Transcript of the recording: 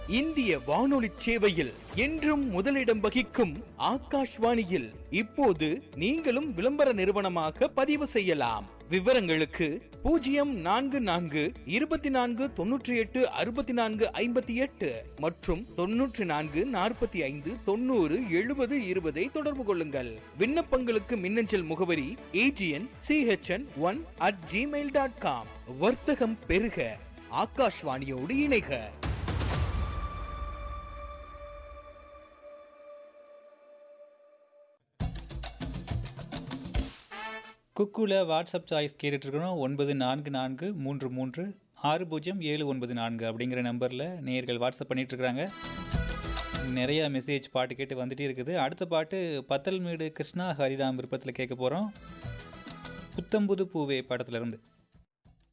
இந்திய வானொலி சேவையில் என்றும் முதலிடம் வகிக்கும் ஆகாஷ்வாணியில் இப்போது நீங்களும் விளம்பர நிறுவனமாக பதிவு செய்யலாம் விவரங்களுக்கு பூஜ்ஜியம் நான்கு நான்கு இருபத்தி நான்கு தொன்னூற்றி எட்டு அறுபத்தி நான்கு ஐம்பத்தி எட்டு மற்றும் தொன்னூற்றி நான்கு நாற்பத்தி ஐந்து தொண்ணூறு எழுபது இருபதை தொடர்பு கொள்ளுங்கள் விண்ணப்பங்களுக்கு மின்னஞ்சல் முகவரி AGN CHN one at Gmail dot com வர்த்தகம் பெருக ஆகாஷ்வாணியோடு இணைக குக்குல வாட்ஸ்அப் சாய்ஸ் கேட்டுட்ருக்கிறோம் ஒன்பது நான்கு நான்கு மூன்று மூன்று ஆறு பூஜ்ஜியம் ஏழு ஒன்பது நான்கு அப்படிங்கிற நம்பரில் நேயர்கள் வாட்ஸ்அப் பண்ணிகிட்ருக்குறாங்க நிறைய மெசேஜ் பாட்டு கேட்டு வந்துட்டே இருக்குது அடுத்த பாட்டு பத்தல்மேடு கிருஷ்ணா ஹரிராம் விருப்பத்தில் கேட்க போகிறோம் புத்தம்புது பூவே படத்துலேருந்து